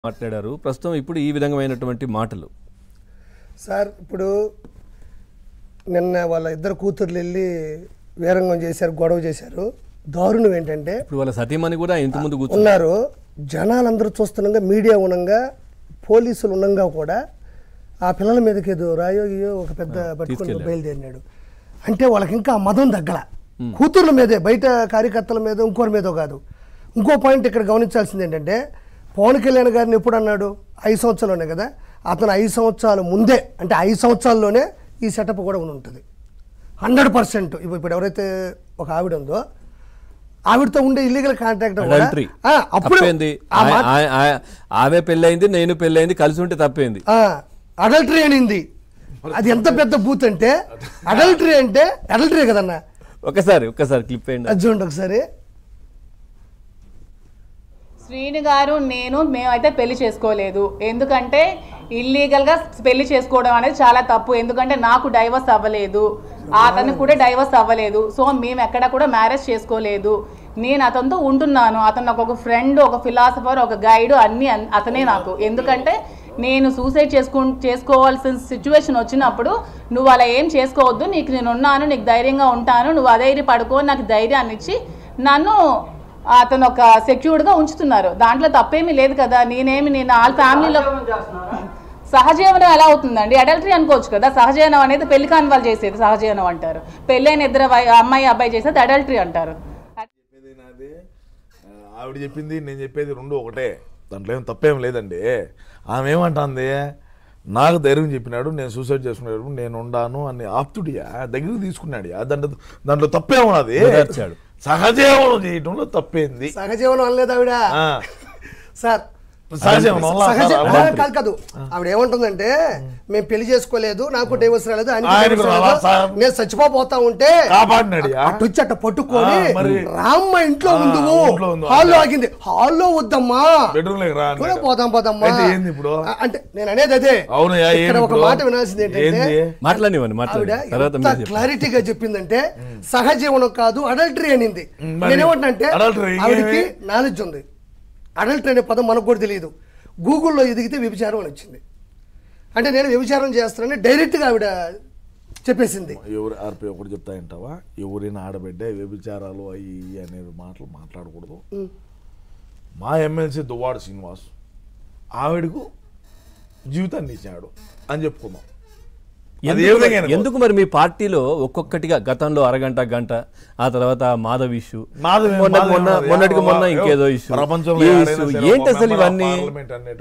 మాట్లాడారు ప్రస్తుతం ఇప్పుడు ఈ విధమైనటువంటి మాటలు సార్ ఇప్పుడు నిన్న వాళ్ళ ఇద్దరు కూతుర్లు వెళ్ళి వీరంగం చేశారు గొడవ చేశారు దారుణం ఏంటంటే ఇప్పుడు వాళ్ళ సతీమణి కూడా ఇంటి ముందు కూర్చుని ఉన్నారు జనాలందరూ చూస్తుండగా మీడియా ఉండంగా పోలీసులు ఉండంగా కూడా ఆ పిల్లల మీదకి ఏదో రాయో గీయో ఒక పెద్ద పట్టుకుని తీసుకెళ్ళారు. బయలుదేరినాడు అంటే వాళ్ళకి ఇంకా ఆ మదం దగ్గల కూతుర్ల మీదే బయట కార్యకర్తల మీద ఇంకోరి మీదో కాదు ఇంకో పాయింట్ ఇక్కడ గమనించాల్సింది ఏంటంటే పవన్ కళ్యాణ్ గారిని ఎప్పుడు అన్నాడు ఐదు సంవత్సరాలనే కదా అతను ఐదు సంవత్సరాల ముందే అంటే ఐదు సంవత్సరాల్లోనే ఈ సెటప్ కూడా ఉండి ఉంటుంది హండ్రెడ్ పర్సెంట్ ఇప్పుడు ఇప్పుడు ఎవరైతే ఒక ఆవిడ ఉందో ఆవిడతో ఉండే ఇల్లీగల్ కాంట్రాక్ట్ అడల్టరీ అప్పుడు తప్పేంది ఆ మాట- ఆ- ఆ- ఆమె పెళ్ళైంది నేను పెళ్ళైంది కలిసి ఉంటే తప్పేంది అడల్టరీ అనింది అది ఎంత పెద్ద బూత్ అంటే అడల్టరీ అంటే అడల్టరీ కదన్నా ఒకసారి ఒక్కసారి క్లిప్ అయ్యండి అది చూడండి ఒకసారి శ్రీను గారు నేను మేమైతే పెళ్లి చేసుకోలేదు ఎందుకంటే ఇల్లీగల్గా పెళ్లి చేసుకోవడం అనేది చాలా తప్పు ఎందుకంటే నాకు డైవర్స్ అవ్వలేదు అతనికి కూడా డైవర్స్ అవ్వలేదు సో మేము ఎక్కడ కూడా మ్యారేజ్ చేసుకోలేదు నేను అతనితో ఉంటున్నాను అతను నాకు ఒక ఫ్రెండ్ ఒక ఫిలాసఫర్ ఒక గైడ్ అన్నీ అన్- అతనే నాకు ఎందుకంటే నేను సూసైడ్ చేసుకు చేసుకోవాల్సిన సిచ్యువేషన్ వచ్చినప్పుడు నువ్వు అలా ఏం చేసుకోవద్దు నీకు నేను ఉన్నాను నీకు ధైర్యంగా ఉంటాను నువ్వు అధైర్య పడుకో అని నాకు ధైర్యాన్ని ఇచ్చి నన్ను అతను ఒక సెక్యూర్డ్గా ఉంచుతున్నారు దాంట్లో తప్పేమీ లేదు కదా నేనేమి నేను వాళ్ళ ఫ్యామిలీలో సహజీవనం ఎలా అవుతుందండి అడల్టరీ అనుకోవచ్చు కదా సహజీవనం అనేది పెళ్లి కాని వాళ్ళు చేసేది సహజీవనం అంటారు పెళ్ళైన ఇద్దరు వై- అమ్మాయి అబ్బాయి చేసేది అడల్టరీ అంటారు చెప్పేది నాది ఆ, ఆవిడ చెప్పింది నేను చెప్పేది రెండు ఒకటే దాంట్లో ఏం తప్పేం లేదండి ఆమె ఏమంటుంది నాకు ధైర్యం చెప్పినాడు నేను సూసైడ్ చేసుకున్నాడు నేను ఉండాను అని ఆప్తుడియా దగ్గరికి తీసుకున్నాడు దాంట్లో దాంట్లో తప్పేమున్నది ఓదార్చాడు. సహజీవనం చేయటంలో తప్పేంది సహజీవనం అనలేదు ఆవిడ ఆ, సార్ సహజీవనం వల్ల సహజ సార్ ఆ, కాదు కాదు ఆవిడ ఏమంటుందంటే మేము పెళ్లి చేసుకోలేదు నాకు డైవర్స్ రాలేదు ఆయనకి ఆయనకు divorce రాలా రాలేదు. సార్? నేను చచ్చిపోతా ఉంటే కాపాడినాడియా అటు వచ్చి అట్ట పట్టుకొని ఆ, మరి- రామ్మ ఇంట్లో ఆ, ఉందువు ఇంట్లో ఉండు. హాల్లో ఆగింది హాల్లో వద్దమ్మా బెడ్రూమ్ లోకి రా కూడా అన్నాడు. పోదాం పోదామ్మా అయితే ఏంది ఇప్పుడు ఆ, అంటే నేను అనేది అదే అవునయ్యా ఇక్కడ ఏంది ఒక ఇప్పుడు? మాట వినాల్సింది ఏంటంటే ఏంది మాట్లాడినివ్వండి ఆవిడ మాట్లాడండి తర్వాత ఎంత మీరు చెప్పండి. క్లారిటీగా చెప్పిందంటే సహజీవనం కాదు అడల్టరీ అనింది ఉమ్, మరి నేనేమంటే adultery ఆవిడకి ఏమి? నాలెడ్జ్ ఉంది అడల్టరీ అనే పదం మనకు కూడా తెలియదు గూగుల్లో ఎదిగితే వ్యభిచారం అని వచ్చింది అంటే నేను వ్యభిచారం చేస్తానని డైరెక్ట్గా ఆవిడ చెప్పేసింది ఎవరు ఆర్పి ఒకటి చెప్తా వింటావా ఎవరైనా ఆడబిడ్డ వ్యభిచారాలు అవి ఇవి అనే మాటలు మాట్లాడకూడదు మా ఎమ్మెల్సీ దువ్వాడు శ్రీనివాస్ ఆవిడకు జీవితాన్ని ఇచ్చాడు అని చెప్పుకుందాం అది ఏ ఎందుకు విధంగా మరి- ఎందుకు మరి మీ పార్టీలో ఒక్కొక్కటిగా గతంలో అరగంట గంట ఆ తర్వాత మాధవ్ ఇష్యూ మాధవ్ ఏం- మొన్న మాధవ్ మొన్న ఏమన్నది? మొన్నటికి మొన్న ఎవరు- ఇంకేదో ఇష్యూ ప్రపంచంలో ఈ ఎక్కడైనా ఇష్యూ సరే ఏంటి ఒక అసలు member of ఇవన్నీ parliament అనేటువంటి